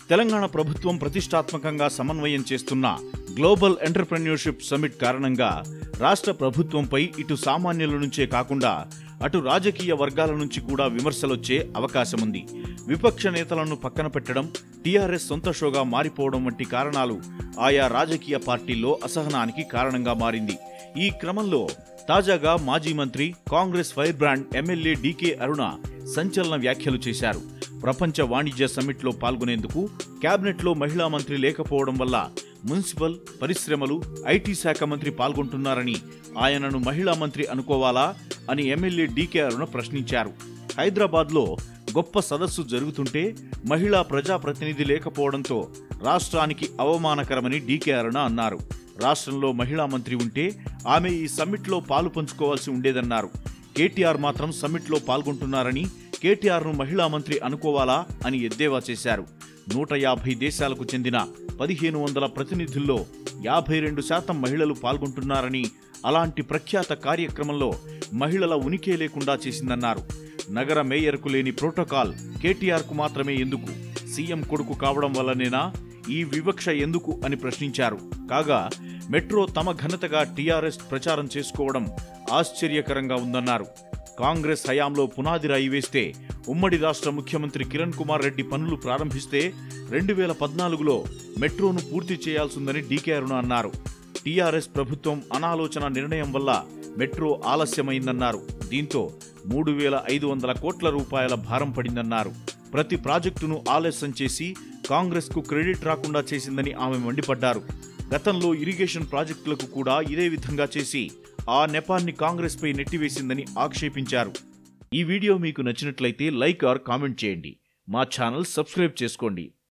తెలంగాణ ప్రభుత్వం ప్రతిష్టాత్మకంగా సమన్వయం చేస్తున్న గ్లోబల్ ఎంటర్ప్రెన్యూర్షిప్ సమిట్ కారణంగా రాష్ట్ర ప్రభుత్వంపై ఇటు సామాన్యుల నుంచే కాకుండా అటు రాజకీయ వర్గాల నుంచి కూడా విమర్శలొచ్చే అవకాశముంది విపక్ష నేతలను పక్కన పెట్టడం టీఆర్ఎస్ సొంత షోగా మారిపోవడం వంటి కారణాలు ఆయా రాజకీయ పార్టీల్లో అసహనానికి కారణంగా మారింది ఈ క్రమంలో తాజాగా మాజీ మంత్రి Congress fire brand MLA DK Aruna సంచలన వ్యాఖ్యలు చేశారు ప్రపంచ వాణిజ్య సమ్మిట్లో పాల్గొనేందుకు కేబినెట్లో మహిళా మంత్రి లేకపోవడం వల్ల మున్సిపల్ పరిశ్రమలు ఐటీ శాఖ మంత్రి పాల్గొంటున్నారని ఆయనను మహిళా మంత్రి అనుకోవాలా అని ఎమ్మెల్యే డీకే అరుణ ప్రశ్నించారు హైదరాబాద్లో గొప్ప సదస్సు జరుగుతుంటే మహిళా ప్రజాప్రతినిధి లేకపోవడంతో రాష్ట్రానికి అవమానకరమని డీకే అరుణ అన్నారు రాష్ట్రంలో మహిళా మంత్రి ఉంటే ఆమె ఈ సమ్మిట్లో పాలు పంచుకోవాల్సి ఉండేదన్నారు కేటీఆర్ మాత్రం సమ్మిట్లో పాల్గొంటున్నారని కేటీఆర్ను మహిళా మంత్రి అనుకోవాలా అని ఎద్దేవా చేశారు నూట యాభై దేశాలకు చెందిన పదిహేను వందల ప్రతినిధుల్లో యాభై రెండు శాతం మహిళలు పాల్గొంటున్నారని అలాంటి ప్రఖ్యాత కార్యక్రమంలో మహిళల ఉనికే లేకుండా చేసిందన్నారు నగర మేయర్కు లేని ప్రోటోకాల్ కేటీఆర్కు మాత్రమే ఎందుకు సీఎం కొడుకు కావడం వల్లనేనా ఈ వివక్ష ఎందుకు అని ప్రశ్నించారు కాగా మెట్రో తమ ఘనతగా టీఆర్ఎస్ ప్రచారం చేసుకోవడం ఆశ్చర్యకరంగా ఉందన్నారు కాంగ్రెస్ హయాంలో పునాది రాయి వేస్తే ఉమ్మడి రాష్ట్ర ముఖ్యమంత్రి కిరణ్ కుమార్ రెడ్డి పనులు ప్రారంభిస్తే రెండు వేల పద్నాలుగులో మెట్రోను పూర్తి చేయాల్సిందని డీకే అరుణ అన్నారు టీఆర్ఎస్ ప్రభుత్వం అనాలోచన నిర్ణయం వల్ల మెట్రో ఆలస్యమైందన్నారు దీంతో మూడు వేల ఐదు వందల కోట్ల రూపాయల భారం పడిందన్నారు ప్రతి ప్రాజెక్టును ఆలస్యం చేసి కాంగ్రెస్కు క్రెడిట్ రాకుండా చేసిందని ఆమె మండిపడ్డారు గతంలో ఇరిగేషన్ ప్రాజెక్టులకు కూడా ఇదే విధంగా చేసి ఆ నెపాన్ని కాంగ్రెస్పై నెట్టివేసిందని ఆక్షేపించారు ఈ వీడియో మీకు నచ్చినట్లయితే లైక్ ఆర్ కామెంట్ చేయండి మా ఛానల్ సబ్స్క్రైబ్ చేసుకోండి